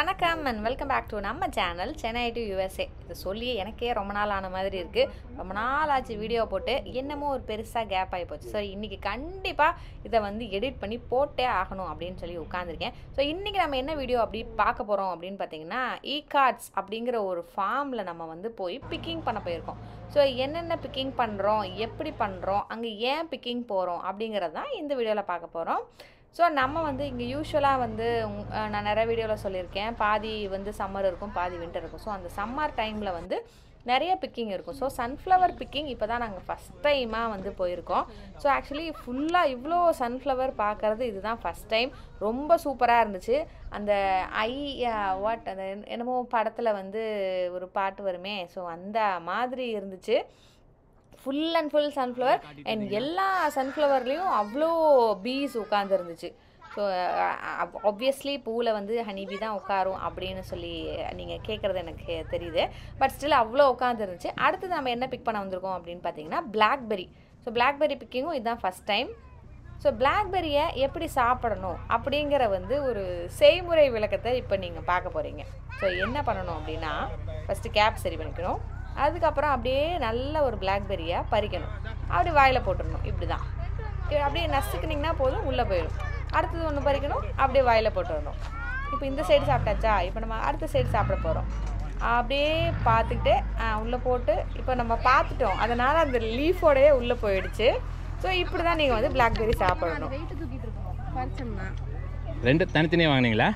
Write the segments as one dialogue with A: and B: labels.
A: வணக்கம் and welcome back to நம்ம channel Chennai to USA இது சொல்லி எனக்கே ரொம்ப நாள் ஆன மாதிரி இருக்குது ரொம்ப நாள் ஆச்சு வீடியோ போட்டு என்னமோ ஒரு பெருசாக கேப் ஆகி போச்சு ஸோ இன்றைக்கி கண்டிப்பாக இதை வந்து எடிட் பண்ணி போட்டே ஆகணும் அப்படின்னு சொல்லி உட்காந்துருக்கேன் ஸோ இன்றைக்கி நம்ம என்ன வீடியோ அப்படி பார்க்க போகிறோம் அப்படின்னு பார்த்தீங்கன்னா இ கார்ட்ஸ் அப்படிங்கிற ஒரு ஃபார்மில் நம்ம வந்து போய் பிக்கிங் பண்ண போயிருக்கோம் ஸோ என்னென்ன பிக்கிங் பண்ணுறோம் எப்படி பண்ணுறோம் அங்கே ஏன் பிக்கிங் போகிறோம் அப்படிங்கிறது தான் இந்த வீடியோவில் பார்க்க போகிறோம் ஸோ நம்ம வந்து இங்கே யூஸ்வலாக வந்து உங்- அஹ் நான் நிறைய வீடியோவில் சொல்லியிருக்கேன் பாதி வந்து சம்மர் இருக்கும் பாதி வின்டர் இருக்கும் ஸோ அந்த சம்மர் டைமில் வந்து நிறைய பிக்கிங் இருக்கும் ஸோ சன்ஃப்ளவர் பிக்கிங் இப்போ தான் நாங்கள் ஃபஸ்ட் டைமாக வந்து போயிருக்கோம் ஸோ ஆக்சுவலி ஃபுல்லாக இவ்வளோ சன்ஃப்ளவர் பார்க்குறது இதுதான் ஃபஸ்ட் டைம் ரொம்ப சூப்பராக இருந்துச்சு அந்த ஐ வாட் அந்த என்னமோ படத்தில் வந்து ஒரு பாட்டு வருமே ஸோ அந்த மாதிரி இருந்துச்சு full and full sunflower and எல்லா சன்ஃப்ளவர்லேயும் அவ்வளோ பீஸ் உட்காந்துருந்துச்சு ஸோ ஆப்வியஸ்லி பூவில் வந்து ஹனிபி தான் உட்காரும் அப்படின்னு சொல்லி நீங்கள் கேட்குறது எனக்கு தெரியுது பட் ஸ்டில் அவ்வளோ உட்காந்துருந்துச்சு அடுத்தது நம்ம என்ன பிக் பண்ண வந்திருக்கோம் அப்படின்னு பார்த்தீங்கன்னா பிளாக்பெரி ஸோ பிளாக்பெரி பிக்கிங்கும் இதுதான் ஃபஸ்ட் டைம் ஸோ பிளாக்பெரியை எப்படி சாப்பிடணும் அப்படிங்கிற வந்து ஒரு செய்முறை விளக்கத்தை இப்போ நீங்கள் பார்க்க போகிறீங்க ஸோ என்ன பண்ணணும் அப்படின்னா ஃபஸ்ட்டு கேப் சரி பண்ணிக்கணும் அதுக்கப்புறம் அப்படியே நல்ல ஒரு பிளாக்பெரியை பறிக்கணும் அப்படி வாயில் போட்டுடணும் இப்படி தான் அப்படியே நசுக்குனிங்கன்னா போதும் உள்ளே போயிடும் அடுத்தது ஒன்று பறிக்கணும் அப்படியே வாயில் போட்டுடணும் இப்போ இந்த சைடு சாப்பிட்டாச்சா இப்போ நம்ம அடுத்த சைடு சாப்பிட போகிறோம் அப்படியே பார்த்துக்கிட்டு உள்ளே போட்டு இப்போ நம்ம பார்த்துட்டோம் அதனால் அந்த லீஃபோடையே உள்ளே போயிடுச்சு ஸோ இப்படி தான் நீங்கள் வந்து பிளாக்பெரி சாப்பிடணும்
B: வெயிட் தூக்கிட்டு இருக்கணும் பறிச்சோம்னா
C: ரெண்டு தனித்தனியாக வாங்குனீங்களா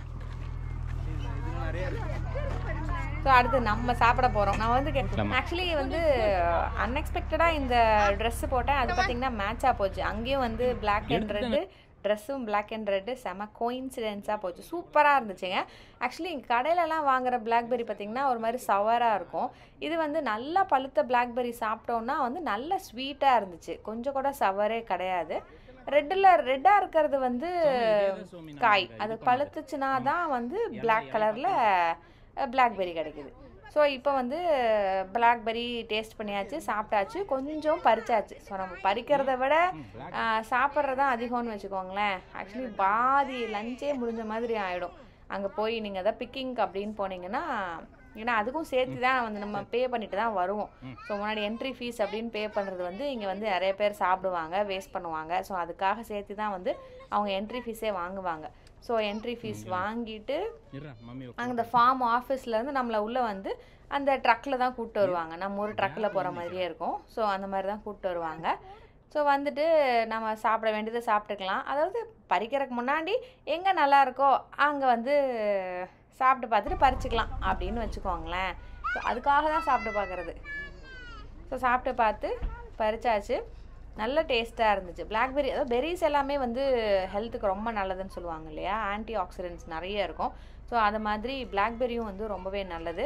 A: ஸோ அடுத்து நம்ம சாப்பிட போகிறோம் நான் வந்து ஆக்சுவலி வந்து அன்எக்ஸ்பெக்டடாக இந்த ட்ரெஸ்ஸு போட்டேன் அது பார்த்தீங்கன்னா மேட்சாக போச்சு அங்கேயும் வந்து பிளாக் அண்ட் ரெட்டு ட்ரெஸ்ஸும் பிளாக் அண்ட் ரெட்டு செம கோயின்சிடென்ஸாக போச்சு சூப்பராக இருந்துச்சுங்க ஆக்சுவலி இங்கே கடையிலலாம் வாங்குற பிளாக்பெரி பார்த்தீங்கன்னா ஒரு மாதிரி சவராக இருக்கும் இது வந்து நல்லா பழுத்த பிளாக்பெரி சாப்பிட்டோன்னா வந்து நல்ல ஸ்வீட்டாக இருந்துச்சு கொஞ்சம் கூட சவரே கிடையாது ரெட்டில் ரெட்டாக இருக்கிறது வந்து காய் அது பழுத்துச்சுனா தான் வந்து பிளாக் கலரில் பிளாக்பெரி கிடைக்குது ஸோ இப்போ வந்து பிளாக்பெரி டேஸ்ட் பண்ணியாச்சு சாப்பிட்டாச்சு கொஞ்சம் பறிச்சாச்சு ஸோ நம்ம பறிக்கிறத விட சாப்பிட்றது தான் அதிகம்னு வச்சுக்கோங்களேன் ஆக்சுவலி பாதி லஞ்சே முடிஞ்ச மாதிரி ஆகிடும் அங்கே போய் நீங்கள் எதாவது பிக்கிங் அப்படின்னு போனீங்கன்னா ஏன்னா அதுக்கும் சேர்த்து தான் வந்து நம்ம பே பண்ணிட்டு தான் வருவோம் ஸோ முன்னாடி என்ட்ரி ஃபீஸ் அப்படின்னு பே பண்ணுறது வந்து இங்கே வந்து நிறைய பேர் சாப்பிடுவாங்க வேஸ்ட் பண்ணுவாங்க ஸோ அதுக்காக சேர்த்து தான் வந்து அவங்க என்ட்ரி ஃபீஸே வாங்குவாங்க ஸோ என்ட்ரி ஃபீஸ் வாங்கிட்டு
C: மம்மி
A: அந்த ஃபார்ம் ஆஃபீஸ்லேருந்து நம்மளை உள்ளே வந்து அந்த ட்ரக்கில் தான் கூப்பிட்டு வருவாங்க நம்ம ஒரு ட்ரக்கில் போகிற மாதிரியே இருக்கும் ஸோ அந்த மாதிரி தான் கூப்பிட்டு வருவாங்க ஸோ வந்துட்டு நம்ம சாப்பிட வேண்டியதை சாப்பிட்டுக்கலாம் அதாவது பறிக்கிறதுக்கு முன்னாடி எங்கே நல்லா இருக்கோ அங்கே வந்து சாப்பிட்டு பார்த்துட்டு பறிச்சுக்கலாம் அப்படின்னு வச்சுக்கோங்களேன் ஸோ அதுக்காக தான் சாப்பிட்டு பார்க்குறது ஸோ சாப்பிட்டு பார்த்து பறிச்சாச்சு நல்ல டேஸ்ட்டாக இருந்துச்சு பிளாக்பெரி அதாவது பெரிஸ் எல்லாமே வந்து ஹெல்த்துக்கு ரொம்ப நல்லதுன்னு சொல்லுவாங்க இல்லையா ஆன்டி ஆக்சிடென்ட்ஸ் நிறைய இருக்கும் ஸோ அது மாதிரி பிளாக்பெரியும் வந்து ரொம்பவே நல்லது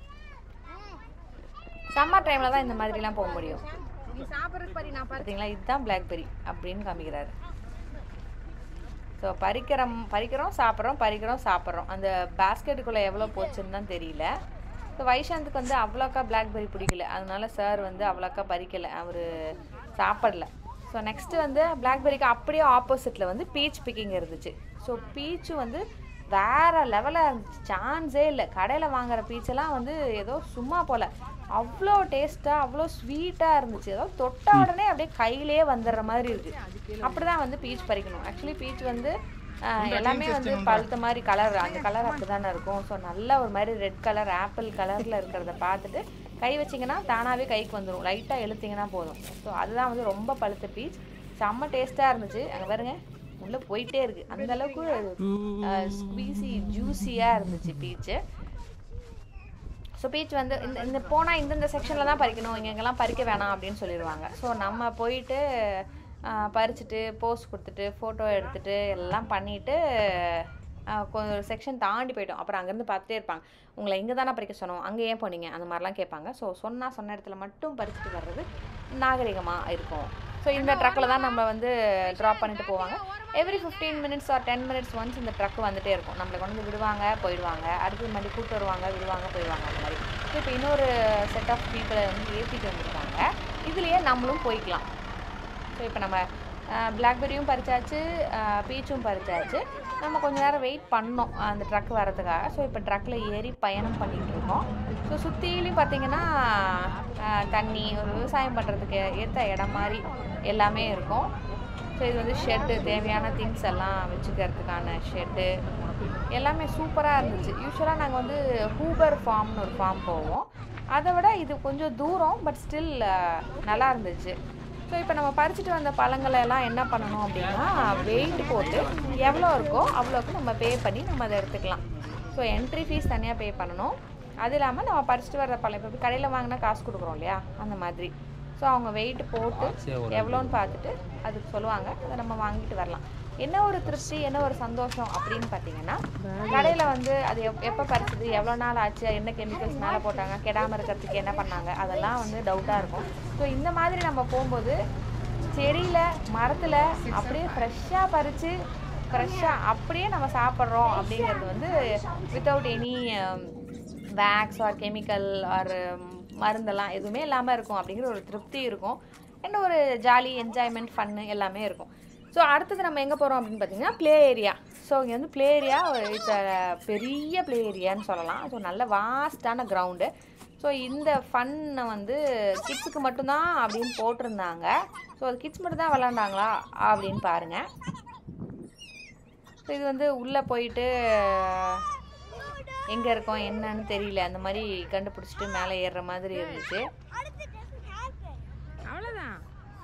A: சம்மர் டைமில் தான் இந்த மாதிரிலாம் போக முடியும்
B: நீ சாப்பிட்றதுக்கு பறி நான் பறி
A: பார்த்தீங்களா இதுதான் பிளாக்பெரி அப்படின்னு காமிக்கிறாரு ஸோ பறிக்கிறோம் பறிக்கிறோம் சாப்பிட்றோம் பறிக்கிறோம் சாப்பிட்றோம் அந்த பாஸ்கெட்டுக்குள்ளே எவ்வளோ போச்சுன்னு தான் தெரியல ஸோ வைஷாந்துக்கு வந்து அவ்வளோக்கா பிளாக்பெரி பிடிக்கல அதனால சார் வந்து அவ்வளோக்கா பறிக்கலை அவர் சாப்பிடல ஸோ நெக்ஸ்ட்டு வந்து பிளாக்பெரிக்கு அப்படியே ஆப்போசிட்டில் வந்து பீச் பிக்கிங் இருந்துச்சு ஸோ பீச்சு வந்து வேற லெவலாக இருந்துச்சு சான்ஸே இல்லை கடையில் வாங்குற பீச்செல்லாம் வந்து ஏதோ சும்மா போல அவ்வளோ டேஸ்ட்டாக அவ்வளோ ஸ்வீட்டாக இருந்துச்சு ஏதோ தொட்ட உடனே அப்படியே கையிலேயே வந்துடுற மாதிரி இருக்கு அப்படி தான் வந்து பீச் பறிக்கணும் ஆக்சுவலி பீச் வந்து ஆஹ், எல்லாமே வந்து பழுத்த மாதிரி கலர் அந்த கலர் அப்படி தானே இருக்கும் ஸோ நல்ல ஒரு மாதிரி ரெட் கலர் ஆப்பிள் கலரில் இருக்கிறத பார்த்துட்டு கை வச்சிங்கன்னா தானாகவே கைக்கு வந்துடும் லைட்டாக இழுத்தீங்கன்னா போதும் ஸோ அதுதான் வந்து ரொம்ப பழுத்த பீச் செம்ம டேஸ்ட்டாக இருந்துச்சு அங்கே பாருங்க உள்ளே போயிட்டே இருக்கு அந்த அளவுக்கு ஸ்குவீசி ஜூஸியாக இருந்துச்சு பீச்சு ஸோ பீச் வந்து இந்த இந்த போனால் இந்தந்த செக்ஷனில் தான் பறிக்கணும் இங்க இங்கெல்லாம் பறிக்க வேணாம் அப்படின்னு சொல்லிடுவாங்க ஸோ நம்ம போயிட்டு ஆஹ், பறிச்சுட்டு போஸ்ட் கொடுத்துட்டு ஃபோட்டோ எடுத்துட்டு எல்லாம் பண்ணிவிட்டு கொஞ்சம் ஒரு செக்ஷன் தாண்டி போயிட்டோம் அப்புறம் அங்கேருந்து பார்த்துட்டே இருப்பாங்க உங்களை இங்கே தானே பறிக்க சொன்னோம் அங்கே ஏன் போனீங்க அந்த மாதிரிலாம் கேட்பாங்க ஸோ சொன்னால் சொன்ன இடத்துல மட்டும் பறிச்சுட்டு வர்றது நாகரிகமாக இருக்கும் ஸோ இந்த ட்ரக்கில் தான் நம்ம வந்து ட்ராப் பண்ணிட்டு போவாங்க every fifteen minutes or ten minutes once இந்த ட்ரக் வந்துட்டே இருக்கும் நம்மளை கொண்டு வந்து விடுவாங்க போயிடுவாங்க அடுத்து இந்த மாதிரி கூட்டு வருவாங்க விடுவாங்க போயிடுவாங்க அந்த மாதிரி ஸோ இப்போ இன்னொரு செட் ஆஃப் பீப்புளை வந்து ஏற்றிட்டு வந்திருக்காங்க இதுலேயே நம்மளும் போய்க்கலாம் ஸோ இப்போ நம்ம பிளாக்பெரியும் பறிச்சாச்சு பீச்சும் பறிச்சாச்சு நம்ம கொஞ்ச நேரம் வெயிட் பண்ணோம் அந்த ட்ரக் வரதுக்காக ஸோ இப்போ ட்ரக்கில் ஏறி பயணம் பண்ணிகிட்டு இருக்கோம் ஸோ சுற்றிலையும் பார்த்தீங்கன்னா ஆஹ், தண்ணி ஒரு விவசாயம் பண்ணுறதுக்கு ஏற்ற இடம் மாதிரி எல்லாமே இருக்கும் ஸோ இது வந்து ஷெட்டு தேவையான திங்ஸ் எல்லாம் வச்சுக்கிறதுக்கான ஷெட்டு எல்லாமே சூப்பராக இருந்துச்சு யூஸ்வலாக நாங்கள் வந்து ஹூபர் ஃபார்ம்னு ஒரு ஃபார்ம் போவோம் அதை விட இது கொஞ்சம் தூரம் பட் ஸ்டில் நல்லா இருந்துச்சு ஸோ இப்போ நம்ம பறிச்சுட்டு வந்த பழங்களை எல்லாம் என்ன பண்ணணும் அப்படின்னா வெயிட் போட்டு எவ்வளோ இருக்கோ அவ்வளோக்கு நம்ம பே பண்ணி நம்ம அதை எடுத்துக்கலாம் ஸோ என்ட்ரி ஃபீஸ் தனியாக பே பண்ணணும் அது இல்லாமல் நம்ம பறிச்சுட்டு வர்ற பழம் இப்போ கடையில் வாங்கினா காசு கொடுக்குறோம் இல்லையா அந்த மாதிரி ஸோ அவங்க வெயிட் போட்டு எவ்வளோன்னு பார்த்துட்டு அதுக்கு சொல்லுவாங்க அதை நம்ம வாங்கிட்டு வரலாம் என்ன ஒரு திருப்தி என்ன ஒரு சந்தோஷம் அப்படின்னு பார்த்தீங்கன்னா கடையில் வந்து அது எப் எப்போ பறிச்சது எவ்வளோ நாள் ஆச்சு என்ன கெமிக்கல்ஸ் மேலே போட்டாங்க கெடாமல் இருக்கிறதுக்கு என்ன பண்ணாங்க அதெல்லாம் வந்து டவுட்டாக இருக்கும் ஸோ இந்த மாதிரி நம்ம போகும்போது செடியில் மரத்தில் அப்படியே ஃப்ரெஷ்ஷாக பறித்து ஃப்ரெஷ்ஷாக அப்படியே நம்ம சாப்பிட்றோம் அப்படிங்கிறது வந்து without any wax or chemical or மருந்தெல்லாம் எதுவுமே இல்லாமல் இருக்கும் அப்படிங்கிற ஒரு திருப்தி இருக்கும் என்ன ஒரு ஜாலி என்ஜாய்மெண்ட் ஃபன்னு எல்லாமே இருக்கும் ஸோ அடுத்தது நம்ம எங்கே போகிறோம் அப்படின்னு பார்த்தீங்கன்னா ப்ளே ஏரியா ஸோ இங்கே வந்து ப்ளே ஏரியா இட்ஸ் பெரிய ப்ளே ஏரியான்னு சொல்லலாம் ஸோ நல்ல வாஸ்டான கிரவுண்டு ஸோ இந்த ஃபன்னை வந்து கிட்ஸுக்கு மட்டும்தான் அப்படின்னு போட்டிருந்தாங்க ஸோ அது கிட்ஸ் மட்டும் தான் விளாண்டாங்களா அப்படின்னு பாருங்கள் ஸோ இது வந்து உள்ளே போயிட்டு எங்கே இருக்கோம் என்னன்னு தெரியல அந்த மாதிரி கண்டுபிடிச்சிட்டு மேலே ஏறுற மாதிரி இருந்துச்சு
B: அவ்வளோதான்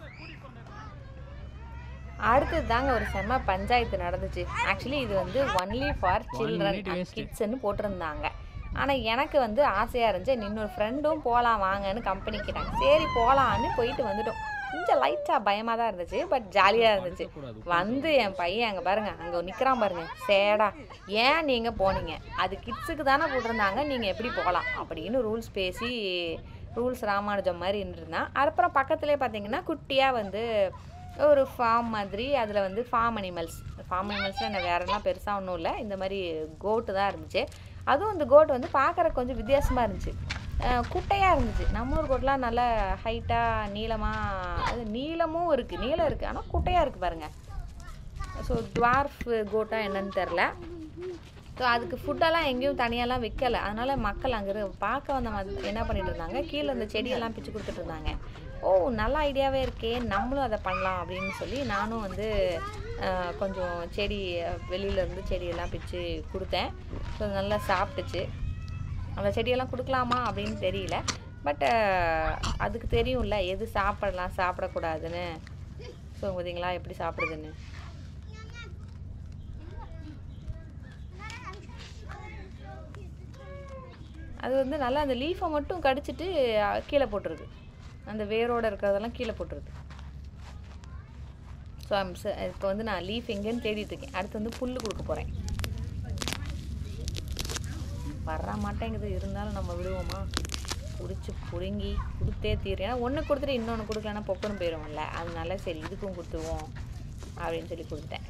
A: அடுத்தது தாங்க ஒரு செம்ம பஞ்சாயத்து நடந்துச்சு ஆக்சுவலி இது வந்து ஒன்லி ஃபார் சில்ட்ரன் கிட்ஸ்ன்னு போட்டிருந்தாங்க ஆனால் எனக்கு வந்து ஆசையாக இருந்துச்சு இன்னொரு ஃப்ரெண்டும் போகலாம் வாங்கன்னு கம்பெனி கேட்டாங்க சரி போகலான்னு போயிட்டு வந்துட்டோம் கொஞ்சம் லைட்டாக பயமாக தான் இருந்துச்சு பட் ஜாலியாக இருந்துச்சு வந்து என் பையன் அங்கே பாருங்க அங்கே நிற்கிறான் பாருங்க சேடா ஏன் நீங்கள் போனீங்க அது கிட்ஸுக்கு தானே போட்டிருந்தாங்க நீங்கள் எப்படி போகலாம் அப்படின்னு ரூல்ஸ் பேசி ரூல்ஸ் ராமானுஜம் மாதிரி இருந்திருந்தான் அப்புறம் பக்கத்துலேயே பார்த்தீங்கன்னா குட்டியாக வந்து ஒரு ஃபார்ம் மாதிரி அதில் வந்து ஃபார்ம் அனிமல்ஸ் ஃபார்ம் அனிமல்ஸில் என்ன வேறெல்லாம் பெருசாக ஒன்றும் இல்லை இந்த மாதிரி கோட்டு தான் இருந்துச்சு அதுவும் இந்த கோட் வந்து பார்க்குறக்கு கொஞ்சம் வித்தியாசமாக இருந்துச்சு அஹ் குட்டையாக இருந்துச்சு நம்ம ஊர் கோட்லாம் நல்லா ஹைட்டாக நீளமாக அது நீளமும் இருக்குது நீளம் இருக்குது ஆனால் குட்டையாக இருக்குது பாருங்கள் ஸோ டுவார்ஃப் கோட்டா என்னன்னு தெரில ஸோ அதுக்கு ஃபுட்டெல்லாம் எங்கேயும் தனியாலாம் விற்கலை அதனால் மக்கள் அங்கே பார்க்க வந்த மாதிரி என்ன பண்ணிட்டு இருந்தாங்க கீழே இந்த செடியெல்லாம் பிச்சு கொடுத்துட்டு இருந்தாங்க ஓ நல்ல ஐடியாவே இருக்கே நம்மளும் அதை பண்ணலாம் அப்படின்னு சொல்லி நானும் வந்து அஹ், கொஞ்சம் செடி வெளியில இருந்து செடியெல்லாம் பிச்சு கொடுத்தேன் ஸோ நல்லா சாப்பிட்டுச்சு அந்த செடியெல்லாம் கொடுக்கலாமா அப்படின்னு தெரியல பட் அதுக்கு தெரியும்ல எது சாப்பிடலாம் சாப்பிடக்கூடாதுன்னு ஸோ பார்த்தீங்களா எப்படி சாப்பிடுதுன்னு அது வந்து நல்லா அந்த லீஃபை மட்டும் கடிச்சிட்டு அஹ், கீழே போட்டுருது அந்த வேரோட இருக்கிறதெல்லாம் கீழே போட்டுருது ஸோ இப்போ வந்து நான் லீஃப் எங்கேன்னு தேடிட்டு இருக்கேன் அடுத்து வந்து புல் கொடுக்க போகிறேன் வர மாட்டேங்குது இருந்தாலும் நம்ம விடுவோமா பிடிச்சி பிடுங்கி கொடுத்தே தீரும் ஏன்னா ஒன்று கொடுத்துட்டு இன்னொன்று கொடுக்கலன்னா பொக்குன்னு போயிடும்ல அதனால சரி இதுக்கும் கொடுத்துருவோம் அப்படின்னு சொல்லி கொடுத்துட்டேன்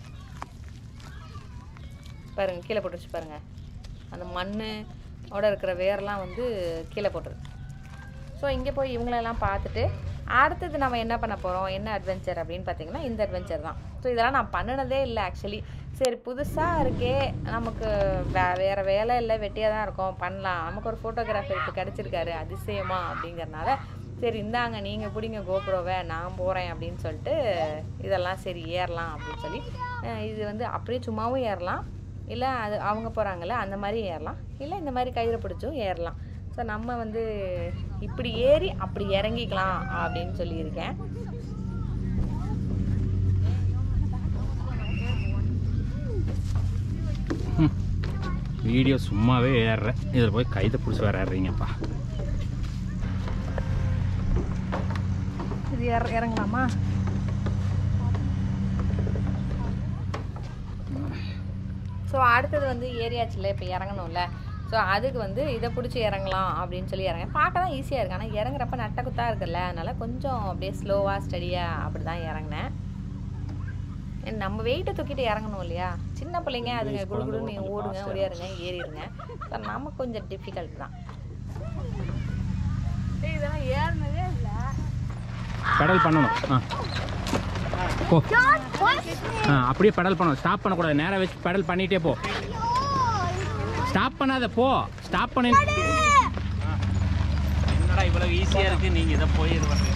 A: பாருங்க கீழே போட்டுருச்சு பாருங்க அந்த மண்ணோட இருக்கிற வேர்லாம் வந்து கீழே போட்டுருது ஸோ இங்கே போய் இவங்களெல்லாம் பார்த்துட்டு அடுத்தது நம்ம என்ன பண்ண போகிறோம் என்ன அட்வென்ச்சர் அப்படின்னு பார்த்தீங்கன்னா இந்த அட்வென்ச்சர் தான் ஸோ இதெல்லாம் நான் பண்ணினதே இல்லை ஆக்சுவலி சரி புதுசாக இருக்கே நமக்கு வே வேறு வேலை இல்லை வெட்டியாக தான் இருக்கோம் பண்ணலாம் நமக்கு ஒரு ஃபோட்டோகிராஃபர் இப்போ கிடச்சிருக்காரு அதிசயமா அப்படிங்கறனால சரி இந்தாங்க நீங்கள் பிடிங்க கோப்ரோவை நான் போகிறேன் அப்படின்னு சொல்லிட்டு இதெல்லாம் சரி ஏறலாம் அப்படின்னு சொல்லி அஹ் இது வந்து அப்படியே சும்மாவும் ஏறலாம் இல்லை அது அவங்க போகிறாங்கல்ல அந்த மாதிரி ஏறலாம் இல்லை இந்த மாதிரி கயிறு பிடிச்சும் ஏறலாம் ஸோ நம்ம வந்து இப்படி ஏறி அப்படி இறங்கிக்கலாம் அப்படின்னு சொல்லியிருக்கேன்
C: வீடியோ சும்மாவே ஏறுறேன் இதில் போய் கைதை பிடிச்சி வேற ஏறுறீங்கப்பா
B: இது இற இறங்கலாமா
A: ஸோ அடுத்தது வந்து ஏரியாச்சில் இப்போ இறங்கணும்ல ஸோ அதுக்கு வந்து இதை பிடிச்சி இறங்கலாம் அப்படின்னு சொல்லி இறங்க பார்க்க தான் ஈஸியாக இருக்கு ஆனால் இறங்குறப்ப நட்ட குத்தா இருக்குல்ல அதனால கொஞ்சம் அப்படியே ஸ்லோவாக ஸ்டடியாக அப்படி தான் இறங்கினேன் ஏன்னா நம்ம வெயிட்டை தூக்கிட்டு இறங்கணும் இல்லையா சின்ன பிள்ளைங்க அதுங்க குடு குடுன்னு நீங்க ஓடுங்க ஓடியாருங்க ஏறிடுங்க ஸோ நமக்கு கொஞ்சம் டிஃபிகல்ட் தான்
B: இதெல்லாம் ஏறினதே இல்லை
C: பெடல் பண்ணணும் ஆ போ ஆ அப்படியே பெடல் பண்ணணும் ஸ்டாப் பண்ணக்கூடாது நேராக வச்சு பெடல் பண்ணிகிட்டே போ ஸ்டாப் பண்ணாத போ ஸ்டாப் பண்ணி என்னடா இவ்வளோ ஈஸியாக இருக்குது நீங்கள் இதை போய் இது பண்ணுறீங்க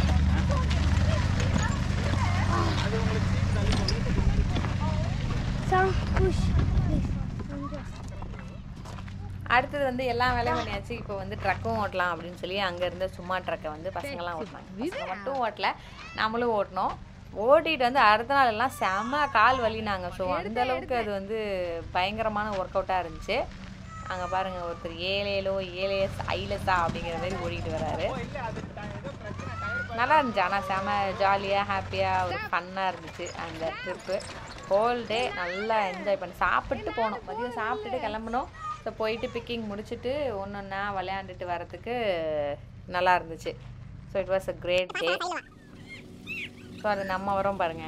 A: அடுத்தது வந்து எல்லா வேலையும் பண்ணியாச்சு இப்போ வந்து ட்ரக்கும் ஓட்டலாம் அப்படின்னு சொல்லி அங்கே இருந்த சும்மா ட்ரக்கை வந்து பசங்களாம் ஓட்டினாங்க பசங்க மட்டும் ஓட்டல நம்மளும் ஓட்டினோம் ஓட்டிட்டு வந்து அடுத்த நாள் எல்லாம் செம்ம கால் வலினாங்க ஸோ அந்த அளவுக்கு அது வந்து பயங்கரமான ஒர்க் அவுட்டாக இருந்துச்சு அங்கே பாருங்க ஒருத்தர் ஏழேலோ ஏலேஸ் ஐலஸா அப்படிங்கிற மாதிரி ஓடிட்டு வராரு நல்லா இருந்துச்சு ஆனால் செம ஜாலியாக ஹாப்பியாக ஒரு ஃபன்னாக இருந்துச்சு அந்த ட்ரிப்பு ஹோல் டே நல்லா என்ஜாய் பண்ணி சாப்பிட்டு போனோம் மதியம் சாப்பிட்டுட்டு கிளம்புனோம் ஸோ போயிட்டு பிக்கிங் முடிச்சுட்டு ஒன்று ஒன்றா விளையாண்டுட்டு வரத்துக்கு நல்லா இருந்துச்சு so it was a great day so அது நம்ம வரோம் பாருங்க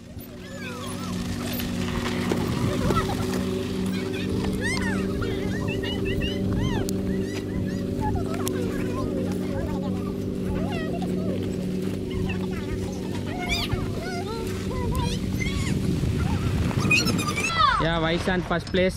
C: யா வைசான் first place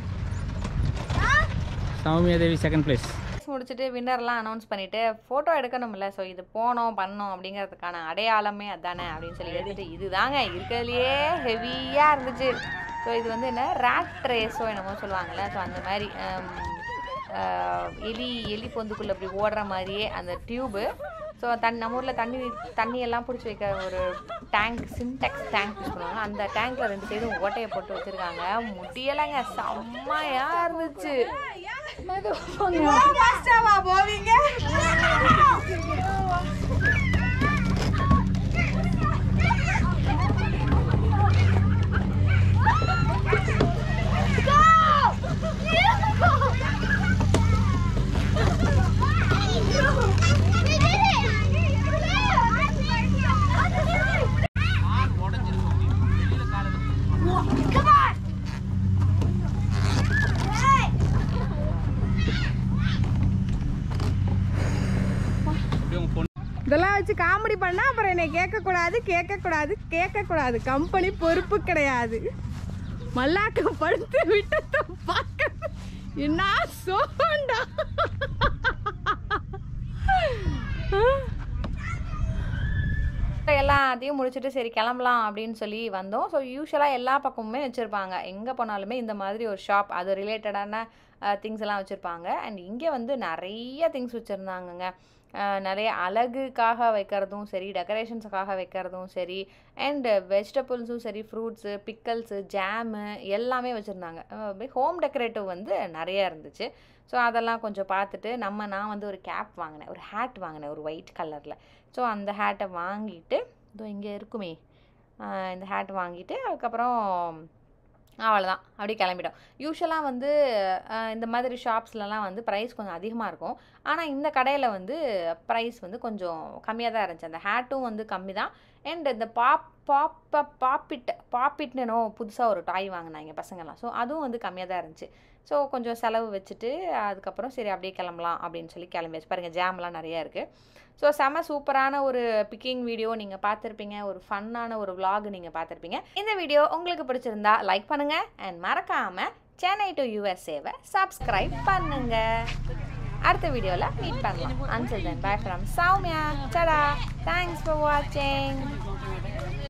C: Soumya Devi second place
A: முடிச்சுட்டு வின்னர்லாம் அனௌன்ஸ் பண்ணிட்டு ஃபோட்டோ எடுக்கணும்ல ஸோ இது போனோம் பண்ணோம் அப்படிங்கிறதுக்கான அடையாளமே அதானே அப்படின்னு சொல்லி எடுத்துட்டு இதுதாங்க இருக்கிறதுலையே ஹெவியாக இருந்துச்சு ஸோ இது வந்து என்ன ரேட் ரேஸோ என்னமோ சொல்லுவாங்கல்ல ஸோ அந்த மாதிரி ஹம், ஆஹ், எலி எலி பொந்துக்குள்ளே அப்படி ஓடுற மாதிரியே அந்த டியூபு ஸோ தண்ணி நம்ம ஊரில் தண்ணி தண்ணி எல்லாம் பிடிச்சி வைக்க ஒரு டேங்க் சின்டெக்ஸ் டேங்க் யூஸ் பண்ணுவாங்க அந்த டேங்க்கில் ரெண்டு சைடும் ஓட்டையை போட்டு வச்சுருக்காங்க முடியலைங்க செம்மையாக இருந்துச்சு
B: போவீங்க இதெல்லாம் வச்சு காமெடி பண்ணா அப்புறம் என்னை கேட்க கூடாது கேட்க கூடாது கேட்க கூடாது கம்பெனி பொறுப்பு கிடையாது மல்லாக்க படுத்து விட்டத பார்க்க என்ன சோண்டா
A: எல்லாத்தையும் முடிச்சுட்டு சரி கிளம்பலாம் அப்படின்னு சொல்லி வந்தோம் ஸோ யூஸ்வலாக எல்லா பக்கமுமே வச்சுருப்பாங்க எங்கே போனாலுமே இந்த மாதிரி ஒரு ஷாப் அது ரிலேட்டடான திங்ஸ் எல்லாம் வச்சுருப்பாங்க அண்ட் இங்கே வந்து நிறைய திங்ஸ் வச்சுருந்தாங்கங்க நிறைய அழகுக்காக வைக்கிறதும் சரி டெக்கரேஷன்ஸுக்காக வைக்கிறதும் சரி அண்டு வெஜிடபிள்ஸும் சரி ஃப்ரூட்ஸு பிக்கல்ஸு ஜாமு எல்லாமே வச்சுருந்தாங்க அப்படியே ஹோம் டெக்கரேட்டிவ் வந்து நிறைய இருந்துச்சு ஸோ அதெல்லாம் கொஞ்சம் பார்த்துட்டு நம்ம நான் வந்து ஒரு கேப் வாங்கினேன் ஒரு ஹேட் வாங்கினேன் ஒரு ஒயிட் கலரில் ஸோ அந்த ஹேட்டை வாங்கிட்டு இதோ இங்கே இருக்குமே ஆஹ் இந்த ஹேட் வாங்கிட்டு அதுக்கப்புறம் அவ்வளோதான் அப்படியே கிளம்பிட்டோம் யூஸ்வலாக வந்து ஆஹ் இந்த மாதிரி ஷாப்ஸ்லலாம் வந்து ப்ரைஸ் கொஞ்சம் அதிகமாக இருக்கும் ஆனால் இந்த கடையில் வந்து ப்ரைஸ் வந்து கொஞ்சம் கம்மியாக தான் இருந்துச்சு அந்த ஹேட்டும் வந்து கம்மி தான் அண்ட் இந்த பாப் பாப்ப பாப்பிட் பாப்பிட்னோ புதுசாக ஒரு டாய் வாங்கினாங்க பசங்கள்லாம் ஸோ அதுவும் வந்து கம்மியாக தான் இருந்துச்சு ஸோ கொஞ்சம் செலவு வச்சுட்டு அதுக்கப்புறம் சரி அப்படியே கிளம்பலாம் அப்படின்னு சொல்லி கிளம்பியாச்சு பாருங்கள் ஜாம்லாம் நிறையா இருக்குது ஸோ செம சூப்பரான ஒரு பிக்கிங் வீடியோ நீங்கள் பார்த்துருப்பீங்க ஒரு ஃபன்னான ஒரு vlog நீங்கள் பார்த்துருப்பீங்க இந்த வீடியோ உங்களுக்கு பிடிச்சிருந்தா லைக் பண்ணுங்கள் அண்ட் மறக்காமல் சென்னை டு யூஎஸ்ஏவை சப்ஸ்கிரைப் பண்ணுங்க அடுத்த வீடியோவில் மீட் பண்ணலாம் until then bye from Soumya Sada thanks for வாட்சிங்